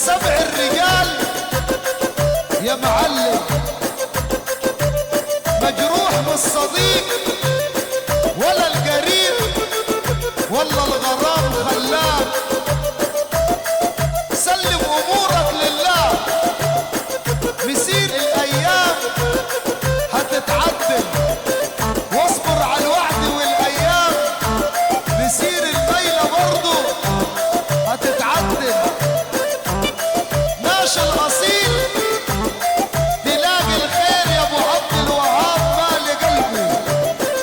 سبع الرجال يا معلم مجروح بالصديق ولا القريب ولا الغرام خلاك سلم امورك لله مسير الايام هتتعدل واصبر على الوعد والايام مسير الليله برضه هتتعدل ماشي الاصيل تلاقي الخير يا ابو عبد الوهاب مالي قلبي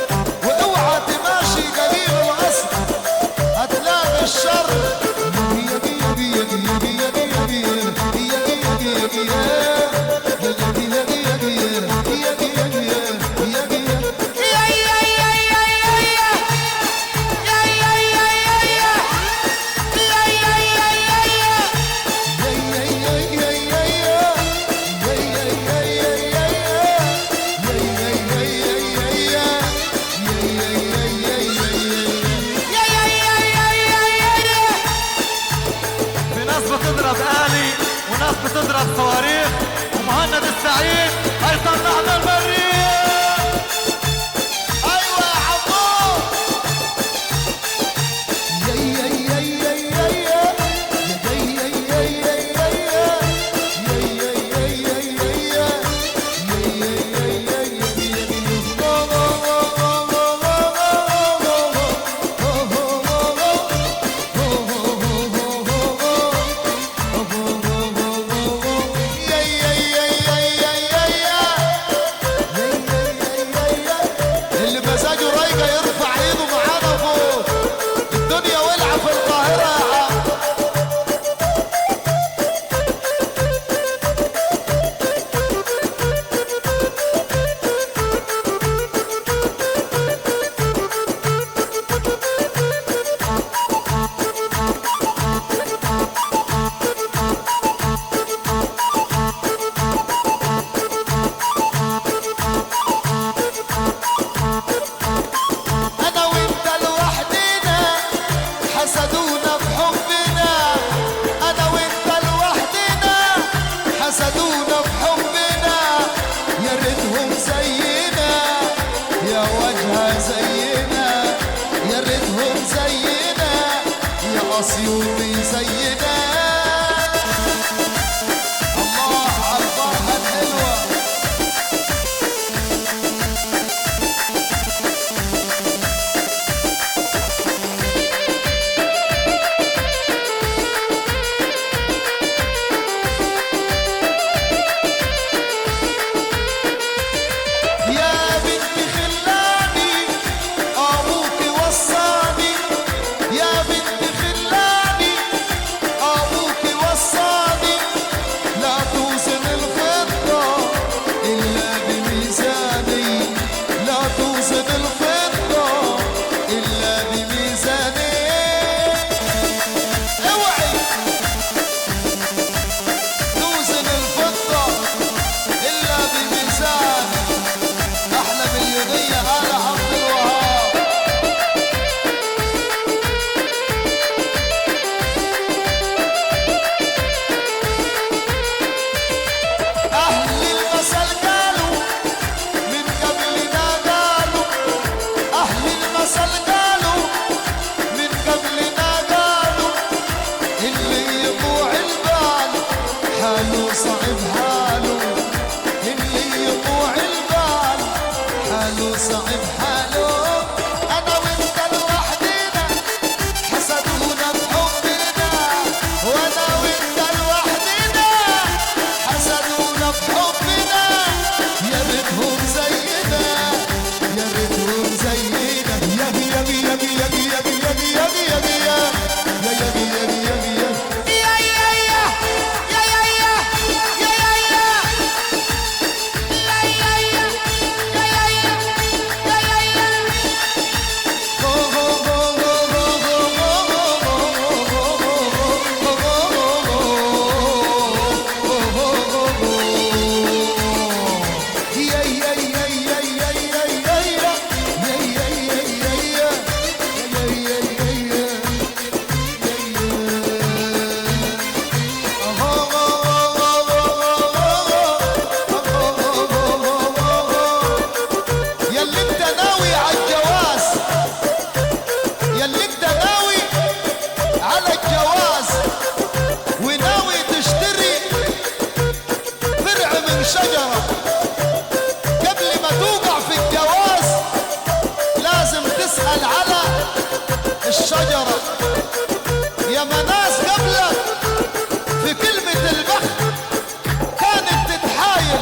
الشجرة قبل ما توقع في الجواز لازم تسأل على الشجرة يا مناس قبلك في كلمة البخت كانت تتحايل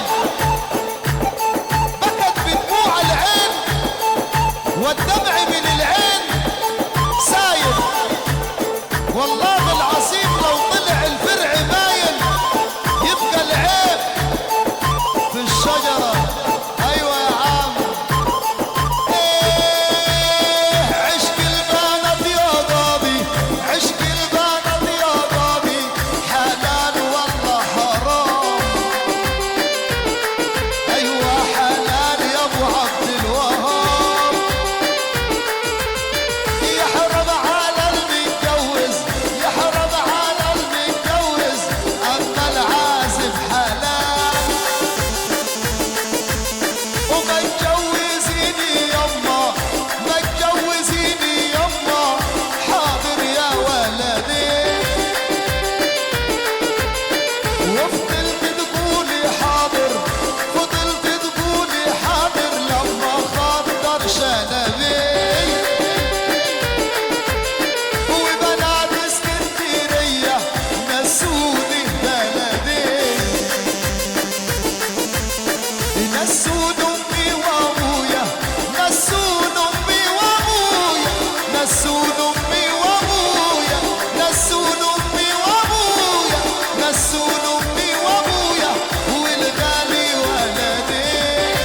بكت بدموع العين والدمع من العين سايل والله العظيم لو طلع الفرع باين يبقى العيب في الشجرة أيوة يا عم إيه عشق البنات يا ضابي عشق البنات يا ضابي حلال والله حرام أيوة حلال يا أبو عبد الوهاب يحرم على المتجوز يحرم على المتجوز أما العازف حلال وما تجوزيني يما ما تجوزيني يما حاضر يا ولدي وفضلت تقولي حاضر فضلت تقولي حاضر لما خاطر شنبي وبنات اسكندرية نسوني بلدي نسون امي وابويا نسون امي وابويا نسون امي وابويا نسون امي وابويا نسون امي وابويا والغالي ولدي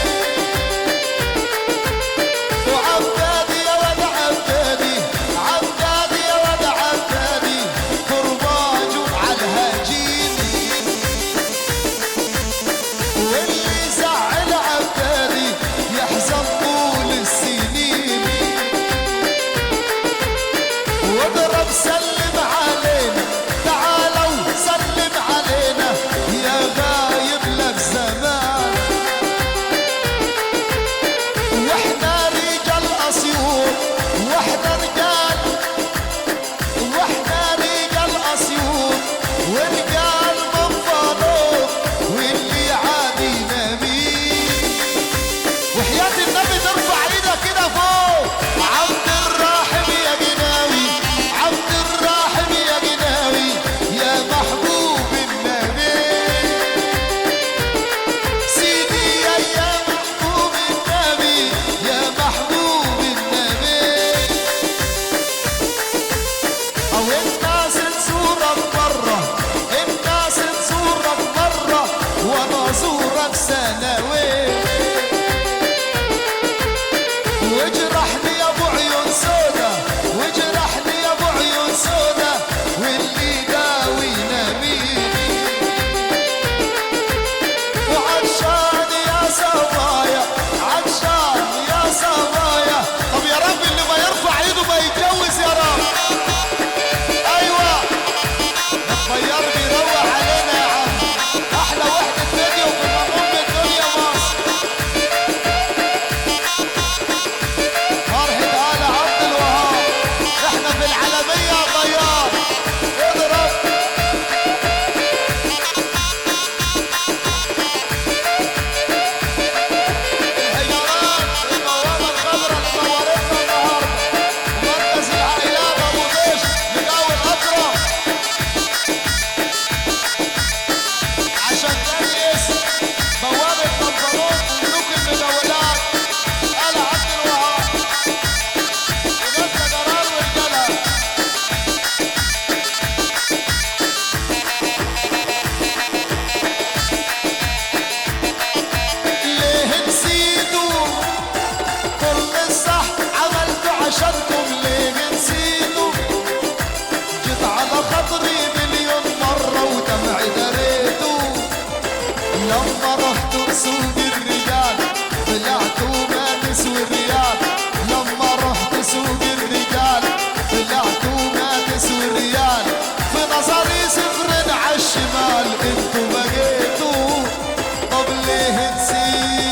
وعبادي يا ولد عبادي عبادي يا ولد عبادي قرباج على الهجين واللي زعل عبادي يحزن طول السنين واضرب سلم علينا تعالوا سلم علينا يا غايب لك زمان واحنا رجال اسيوط واحنا رجال واحنا رجال اسيوط ورجال منفضوط واللي عادي نبيل وحياة النبي ترفع ايدك كده فوق عبد الراحم يا جناوي عبد الراحم يا جناوي يا محبوب النبي سيدي يا يا محبوب النبي يا محبوب النبي او الناس تزورك مرة الناس تزورك مرة وانا ازورك سنوات واجرحني يا ابو عيون سودا واجرحني يا ابو عيون سودا واللي داوي نبيني وعطشان يا سوايا عطشان يا سوايا طب يا رب اللي ما يرفع ايده ما يتجوز يا رب ايوه الطيار بيروح علينا يا عم احلى وحده فيديو في مقام الدنيا مصر فرحة آل عبد الوهاب احنا في العالمية يا طيار اضرب الهجرات البوابة الخضراء اللي نورتنا النهارده مركز العائلات ابو ضيش مجاور اكرم عشان تريس بوابة بنطلون ملوك المجولات آل عبد الوهاب وناس جرار ورجالها ليه نسيتوا كل الصح عملته عشانكم ليه نسيتوا جيت على خاطري مليون مرة ودمعي دريته لما رحت سوق الرجال طلعتوا ما تسوي الريال لما رحت سوق الرجال طلعتوا ما تسوي الريال في نظري صفر على الشمال انتوا بقيتوا طب ليه نسيت